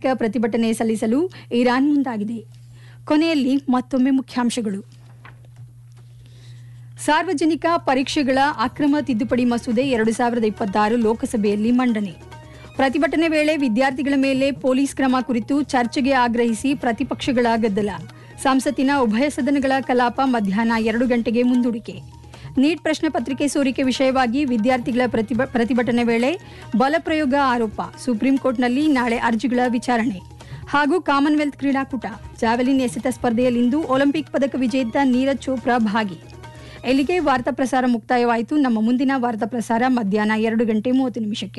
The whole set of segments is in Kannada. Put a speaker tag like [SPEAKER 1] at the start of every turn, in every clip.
[SPEAKER 1] ಸಾರ್ವಜನಿಕ ಪ್ರತಿಭಟನೆ ಸಲ್ಲಿಸಲು ಇರಾನ್ ಮುಂದಾಗಿದೆ ಕೊನೆಯಲ್ಲಿ ಮತ್ತೊಮ್ಮೆ ಮುಖ್ಯಾಂಶಗಳು ಸಾರ್ವಜನಿಕ ಪರೀಕ್ಷೆಗಳ ಅಕ್ರಮ ತಿದ್ದುಪಡಿ ಮಸೂದೆ ಎರಡು ಸಾವಿರದ ಇಪ್ಪತ್ತಾರು ಲೋಕಸಭೆಯಲ್ಲಿ ಮಂಡನೆ ಪ್ರತಿಭಟನೆ ವೇಳೆ ವಿದ್ಯಾರ್ಥಿಗಳ ಮೇಲೆ ಪೊಲೀಸ್ ಕ್ರಮ ಕುರಿತು ಚರ್ಚೆಗೆ ಆಗ್ರಹಿಸಿ ಪ್ರತಿಪಕ್ಷಗಳ ಗದ್ದಲ ಸಂಸತ್ತಿನ ಉಭಯ ಸದನಗಳ ಕಲಾಪ ಮಧ್ಯಾಹ್ನ ಎರಡು ಗಂಟೆಗೆ ಮುಂದೂಡಿಕೆ ನೀಟ್ ಪ್ರಶ್ನೆ ಪತ್ರಿಕೆ ಸೋರಿಕೆ ವಿಷಯವಾಗಿ ವಿದ್ಯಾರ್ಥಿಗಳ ಪ್ರತಿಭ ಪ್ರತಿಭಟನೆ ವೇಳೆ ಬಲಪ್ರಯೋಗ ಆರೋಪ ಸುಪ್ರೀಂ ಕೋರ್ಟ್ನಲ್ಲಿ ನಾಳೆ ಅರ್ಜಿಗಳ ವಿಚಾರಣೆ ಹಾಗೂ ಕಾಮನ್ವೆಲ್ತ್ ಕ್ರೀಡಾಕೂಟ ಜಾವೆಲಿನ್ ಎಸೆತ ಸ್ಪರ್ಧೆಯಲ್ಲಿಂದು ಒಲಿಂಪಿಕ್ ಪದಕ ವಿಜೇತ ನೀರಜ್ ಚೋಪ್ರಾ ಭಾಗಿ ಇಲ್ಲಿಗೆ ವಾರ್ತಾ ಪ್ರಸಾರ ಮುಕ್ತಾಯವಾಯಿತು ನಮ್ಮ ಮುಂದಿನ ವಾರ್ತಾ ಪ್ರಸಾರ ಮಧ್ಯಾಹ್ನ ಎರಡು ಗಂಟೆ ಮೂವತ್ತು ನಿಮಿಷಕ್ಕೆ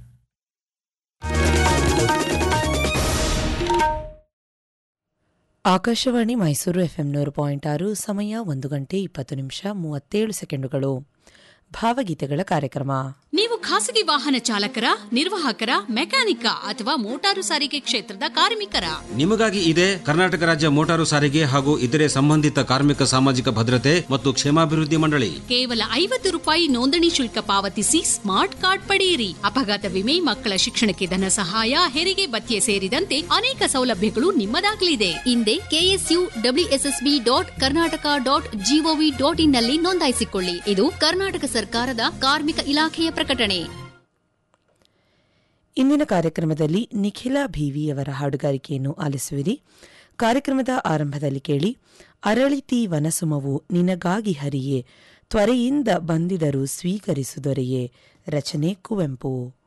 [SPEAKER 2] ಆಕಾಶವಾಣಿ ಮೈಸೂರು ಎಫ್ಎಂ ನೂರು ಪಾಯಿಂಟ್ ಆರು ಸಮಯ ಒಂದು ಗಂಟೆ ಇಪ್ಪತ್ತು ನಿಮಿಷ ಮೂವತ್ತೇಳು ಸೆಕೆಂಡುಗಳು ಭಾವಗೀತೆಗಳ ಕಾರ್ಯಕ್ರಮ
[SPEAKER 3] ನೀವು ಖಾಸಗಿ ವಾಹನ ಚಾಲಕರ ನಿರ್ವಾಹಕರ ಮೆಕ್ಯಾನಿಕ ಅಥವಾ ಮೋಟಾರು ಸಾರಿಗೆ ಕ್ಷೇತ್ರದ ಕಾರ್ಮಿಕರ
[SPEAKER 4] ನಿಮಗಾಗಿ ಇದೆ ಕರ್ನಾಟಕ ರಾಜ್ಯ ಮೋಟಾರು ಸಾರಿಗೆ ಹಾಗೂ ಇತರೆ ಸಂಬಂಧಿತ ಕಾರ್ಮಿಕ ಸಾಮಾಜಿಕ ಭದ್ರತೆ ಮತ್ತು ಕ್ಷೇಮಾಭಿವೃದ್ಧಿ ಮಂಡಳಿ
[SPEAKER 3] ಕೇವಲ ಐವತ್ತು ರೂಪಾಯಿ ನೋಂದಣಿ ಶುಲ್ಕ ಪಾವತಿಸಿ ಸ್ಮಾರ್ಟ್ ಕಾರ್ಡ್ ಪಡೆಯಿರಿ ಅಪಘಾತ ವಿಮೆ ಮಕ್ಕಳ ಶಿಕ್ಷಣಕ್ಕೆ ಧನ ಸಹಾಯ ಹೆರಿಗೆ ಭತ್ಯೆ ಸೇರಿದಂತೆ ಅನೇಕ ಸೌಲಭ್ಯಗಳು ನಿಮ್ಮದಾಗಲಿದೆ ಹಿಂದೆ KSU WSSB dot Karnataka dot GOV dot in ನಲ್ಲಿ ನೋಂದಾಯಿಸಿಕೊಳ್ಳಿ ಇದು ಕರ್ನಾಟಕ ಸರ್ಕಾರದ ಕಾರ್ಮಿಕ ಇಲಾಖೆಯ ಪ್ರಕಟಣೆ
[SPEAKER 2] ಇಂದಿನ ಕಾರ್ಯಕ್ರಮದಲ್ಲಿ ನಿಖಿಲ ಭೀವಿಯವರ ಹಾಡುಗಾರಿಕೆಯನ್ನು ಆಲಿಸುವಿರಿ ಕಾರ್ಯಕ್ರಮದ ಆರಂಭದಲ್ಲಿ ಕೇಳಿ ಅರಳಿತಿ ವನಸುಮವು ನಿನಗಾಗಿ ಹರಿಯೇ ತ್ವರೆಯಿಂದ ಬಂದಿದರು ಸ್ವೀಕರಿಸುದೊರೆಯೇ ರಚನೆ ಕುವೆಂಪು